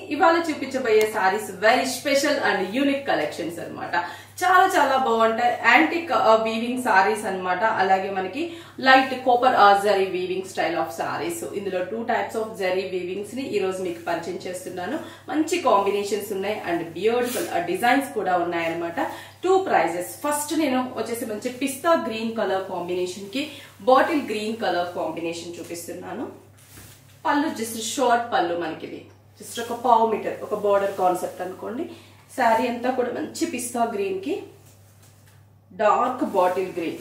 ఇవాళ చూపించబోయే saris very special and unique collections అన్నమాట చాలా చాలా బాగుంటాయి యాంటిక్ వీవింగ్ సారీస్ అన్నమాట అలాగే మనకి light copper zari weaving style of saris ఇందులో two types of zari weavings ని ఈ రోజు మీకు పరిచయం చేస్తున్నాను మంచి కాంబినేషన్స్ ఉన్నాయి అండ్ బ్యూటిఫుల్ డిజైన్స్ కూడా ఉన్నాయి అనమాట టూ ప్రైజెస్ ఫస్ట్ నేను వచ్చేసి మంచి పిస్తా గ్రీన్ కలర్ కాంబినేషన్ కి బాటిల్ గ్రీన్ కలర్ కాంబినేషన్ చూపిస్తున్నాను పళ్ళు జస్ట్ షార్ట్ పళ్ళు మనకి ఇది జస్ట్ ఒక పావు మీటర్ ఒక బార్డర్ కాన్సెప్ట్ అనుకోండి శారీ అంతా కూడా మంచి పిస్తా గ్రీన్ కి డార్క్ బాటిల్ గ్రీన్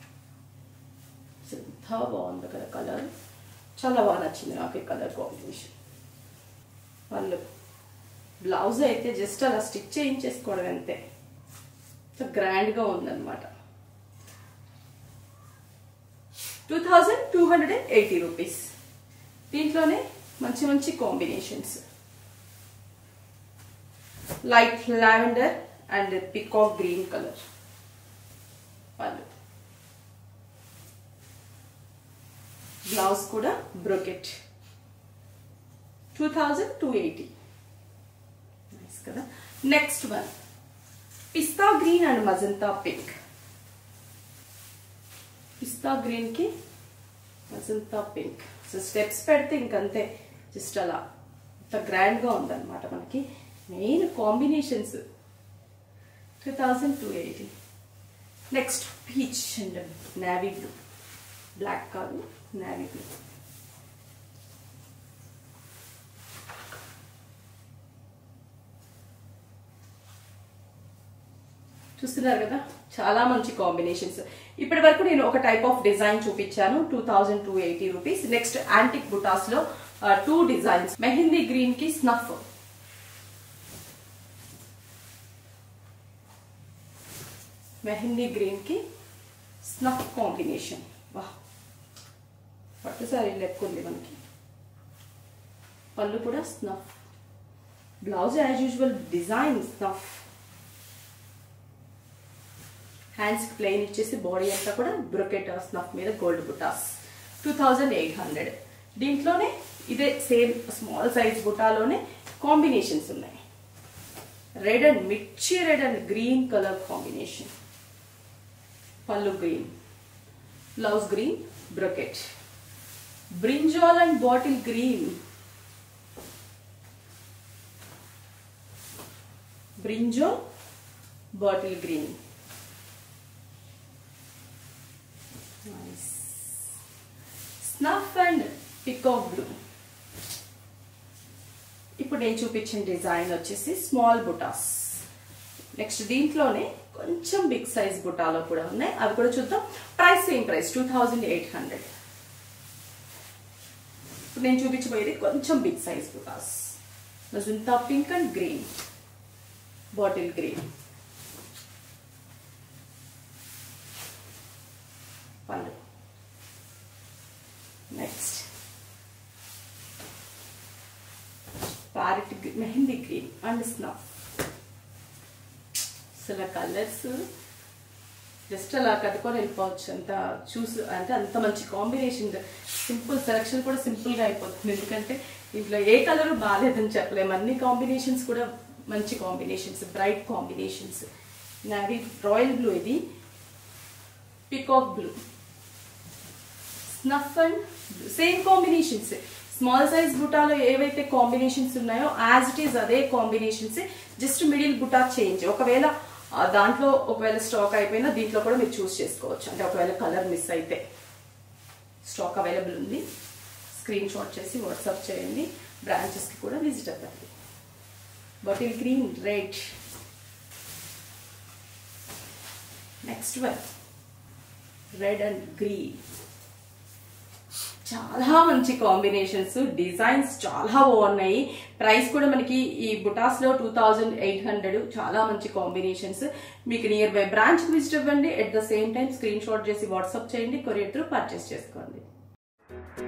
ఎంత బాగుంది కదా కలర్ చాలా బాగా నచ్చింది నాకు ఈ కలర్ కాంబినేషన్ వాళ్ళు బ్లౌజ్ అయితే జస్ట్ అలా స్టిచ్ చేయించేసుకోవడం అంతే గ్రాండ్గా ఉందన్నమాట two thousand two hundred and eighty rupees దీంట్లోనే మంచి మంచి combinations light lavender and peacock green colour పళ్ళు బ్లౌజ్ కూడా brocade two thousand two eighty nice కదా next one pista green and magenta pink pista గ్రీన్కి మజంతా పింక్ సో స్టెప్స్ పెడితే ఇంకంతే just అలా ఇంత గ్రాండ్గా ఉందన్నమాట మనకి main combinations two thousand two eighty next peach and navy blue black కాదు నావీ బ్లూ చూస్తున్నారు కదా చాలా మంచి కాంబినేషన్స్ ఇప్పటి వరకు నేను ఒక టైప్ ఆఫ్ డిజైన్ చూపించాను two thousand two eighty rupees next antique బుటాస్ లో టూ డిజైన్స్ మెహందీ గ్రీన్ కి స్నఫ్ మెహందీ గ్రీన్ కి స్నఫ్ కాంబినేషన్ వా పట్టు సారీ లెక్క ఉంది మనకి పళ్ళు కూడా snuff blouse as usual design snuff హ్యాండ్స్కి ప్లెయిన్ ఇచ్చేసి బాడీ అంతా కూడా బ్రొకెట్ స్నఫ్ మీద గోల్డ్ బుటాస్ టూ థౌజండ్ ఎయిట్ హండ్రెడ్ దీంట్లోనే ఇదే సేమ్ స్మాల్ సైజ్ బుటాలోనే కాంబినేషన్స్ ఉన్నాయి రెడ్ అండ్ మిర్చి red and green colour combination పళ్ళు green blouse green brocade brinjal and bottle green brinjal bottle green snuff and peacock blue ఇప్పుడు నేను చూపించిన డిజైన్ వచ్చేసి స్మాల్ బుటాస్ నెక్స్ట్ దీంట్లోనే కొంచెం బిగ్ సైజ్ బుటాలో కూడా ఉన్నాయి అవి కూడా చూద్దాం price same price two thousand eight hundred ఇప్పుడు నేను చూపించబోయేది కొంచెం బిగ్ సైజ్ బుటాస్ magenta pink and green bottle green పళ్ళు next parrot mehndi green and snuff అసలు కలర్స్ జస్ట్ అలా కట్టుకొని వెళ్ళిపోవచ్చు అంత చూసి అంటే అంత మంచి కాంబినేషన్ సింపుల్ సెలక్షన్ కూడా సింపుల్గా అయిపోతుంది ఎందుకంటే ఇంట్లో ఏ కలర్ బాగాలేదని చెప్పలేము అన్ని కాంబినేషన్స్ కూడా మంచి కాంబినేషన్స్ బ్రైట్ కాంబినేషన్స్ నాది రాయల్ బ్లూ ఇది peacock blue snuff and same combinations small size బుటాలో ఏవైతే కాంబినేషన్స్ ఉన్నాయో యాజ్ ఇట్ ఈస్ అదే కాంబినేషన్స్ జస్ట్ మిడిల్ బుటా చేంజ్ ఒకవేళ దాంట్లో ఒకవేళ స్టాక్ అయిపోయినా దీంట్లో కూడా మీరు చూస్ చేసుకోవచ్చు అంటే ఒకవేళ కలర్ మిస్ అయితే స్టాక్ అవైలబుల్ ఉంది స్క్రీన్ షాట్ చేసి వాట్సాప్ చేయండి బ్రాంచెస్కి కూడా విజిట్ అవ్వండి bottle green red next one red and green చాలా మంచి కాంబినేషన్స్ డిజైన్స్ చాలా బాగున్నాయి ప్రైస్ కూడా మనకి ఈ బుటాస్ లో టూ థౌజండ్ ఎయిట్ హండ్రెడ్ చాలా మంచి కాంబినేషన్స్ మీకు నియర్ బై బ్రాంచ్ విజిట్ ఇవ్వండి at the same time screenshot చేసి వాట్సాప్ చేయండి కొరియర్ త్రూ పర్చేస్ చేసుకోండి